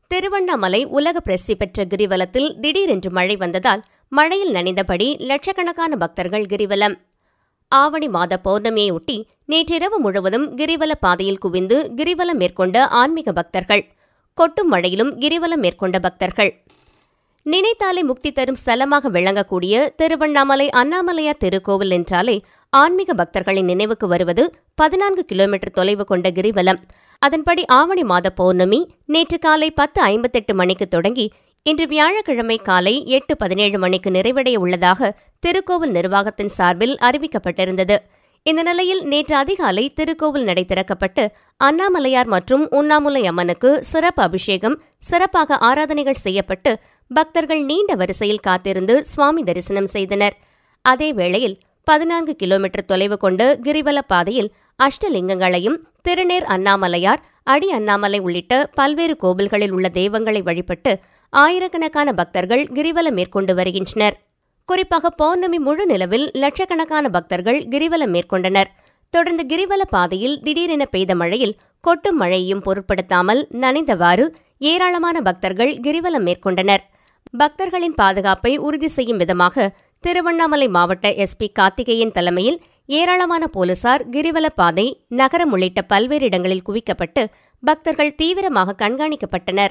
திருவண்ணாமலை உலக பிரசித்தி பெற்ற கிரிவலத்தில் திடீரென்று மழை வந்ததால் மழையில் நனைந்தபடி லட்சக்கணக்கான பக்தர்கள் கிரிவலம் ஆவணி மாத பௌர்ணமியையொட்டி நேற்றிரவு முழுவதும் கிரிவல பாதையில் குவிந்து கிரிவலம் மேற்கொண்ட ஆன்மீக பக்தர்கள் கொட்டும் மழையிலும் கிரிவலம் மேற்கொண்ட பக்தர்கள் நினைத்தாலே முக்தி தரும் ஸ்தலமாக விளங்கக்கூடிய திருவண்ணாமலை அண்ணாமலையார் திருக்கோவில் என்றாலே ஆன்மீக பக்தர்களின் நினைவுக்கு வருவது பதினான்கு கிலோமீட்டர் தொலைவு கொண்ட கிரிவலம் அதன்படி ஆவணி மாத பௌர்ணமி நேற்று காலை பத்து ஐம்பத்தெட்டு மணிக்கு தொடங்கி இன்று வியாழக்கிழமை காலை எட்டு பதினேழு மணிக்கு நிறைவடைய உள்ளதாக திருக்கோவில் நிர்வாகத்தின் சார்பில் அறிவிக்கப்பட்டிருந்தது இந்த நிலையில் நேற்று அதிகாலை திருக்கோவில் நடை திறக்கப்பட்டு அண்ணாமலையார் மற்றும் உண்ணாமுலை அம்மனுக்கு சிறப்பு அபிஷேகம் சிறப்பாக ஆராதனைகள் செய்யப்பட்டு பக்தர்கள் நீண்ட வரிசையில் காத்திருந்து சுவாமி தரிசனம் செய்தனர் அதே வேளையில் பதினான்கு கிலோமீட்டர் தொலைவு கொண்டு கிரிவல பாதையில் அஷ்டலிங்கங்களையும் திருநேர் அண்ணாமலையார் அடி அண்ணாமலை உள்ளிட்ட பல்வேறு கோவில்களில் உள்ள தெய்வங்களை வழிபட்டு ஆயிரக்கணக்கான பக்தர்கள் கிரிவலம் மேற்கொண்டு வருகின்றனர் குறிப்பாக பௌர்ணமி முழு நிலவில் லட்சக்கணக்கான பக்தர்கள் கிரிவலம் மேற்கொண்டனர் தொடர்ந்து கிரிவல பாதையில் திடீரென பெய்த மழையில் கொட்டும் மழையையும் பொருட்படுத்தாமல் நனைந்தவாறு ஏராளமான பக்தர்கள் கிரிவலம் மேற்கொண்டனர் பக்தர்களின் பாதுகாப்பை உறுதி செய்யும் விதமாக திருவண்ணாமலை மாவட்ட எஸ்பி கார்த்திகேயன் தலைமையில் ஏராளமான போலீசார் கிரிவல பாதை நகரம் உள்ளிட்ட பல்வேறு இடங்களில் குவிக்கப்பட்டு பக்தர்கள் தீவிரமாக கண்காணிக்கப்பட்டனர்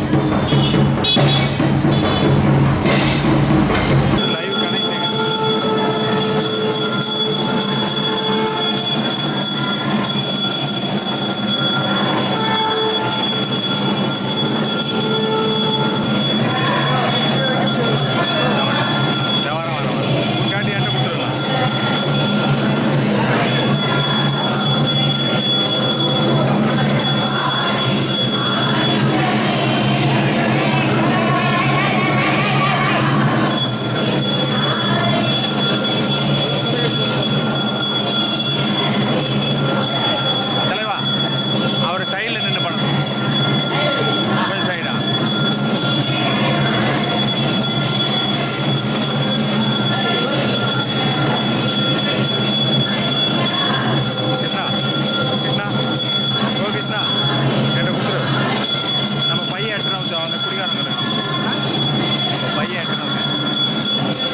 லைவ் கனெக்டிங் வர வர வர முன்காட்டி என்கிட்ட கொடுத்துருங்க தலைவா அவர் சைடில் நின்று பண்ணணும் கொஞ்சம் சைடா கிருஷ்ணா கிருஷ்ணா ஓ கிருஷ்ணா என்கிட்ட கொடுத்துரு நம்ம பையன் எட்டுனா வந்து அவங்க குடிக்காரங்க நம்ம பையன் எட்டுனா வந்து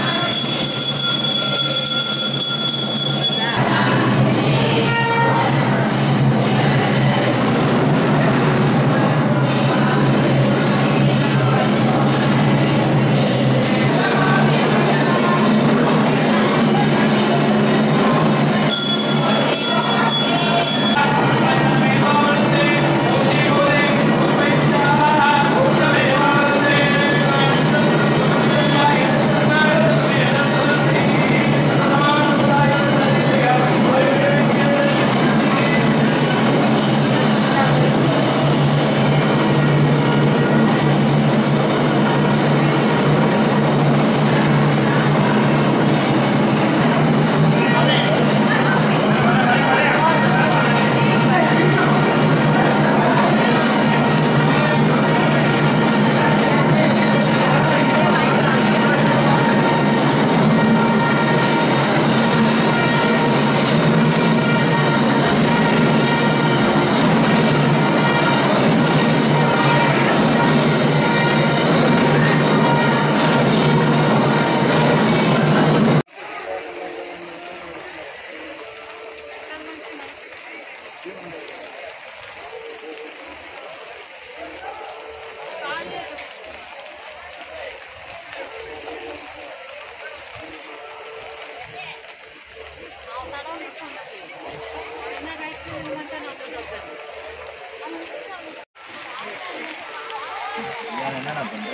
வேற என்னடா பண்ற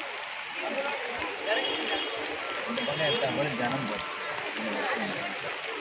இந்த பக்கம் எடுத்தா கூட ஜனம் பாரு.